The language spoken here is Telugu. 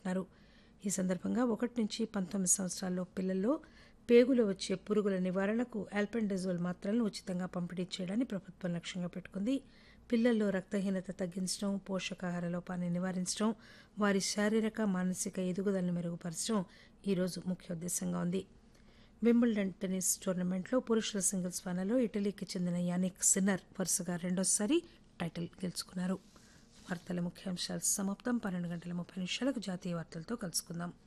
చేసుకుంటున్నారు ఈ సందర్భంగా ఒకటి నుంచి పంతొమ్మిది సంవత్సరాల్లో పిల్లల్లో పేగులో వచ్చే పురుగుల నివారణకు ఆల్పెండజోల్ మాత్రలను ఉచితంగా పంపిణీ చేయడాన్ని ప్రభుత్వం లక్ష్యంగా పెట్టుకుంది పిల్లల్లో రక్తహీనత తగ్గించడం పోషకాహార లోపాన్ని నివారించడం వారి శారీరక మానసిక ఎదుగుదలను మెరుగుపరచడం ఈరోజు ముఖ్య ఉద్దేశంగా ఉంది వింబుల్డన్ టెన్నిస్ టోర్నమెంట్లో పురుషుల సింగిల్స్ ఫైనల్లో ఇటలీకి చెందిన యానిక్ సిన్నర్ వరుసగా రెండోసారి టైటిల్ గెలుచుకున్నారు వార్తల ముఖ్యాంశాలు సమాప్తం పన్నెండు గంటల ముప్పై నిమిషాలకు జాతీయ వార్తలతో కలుసుకుందాం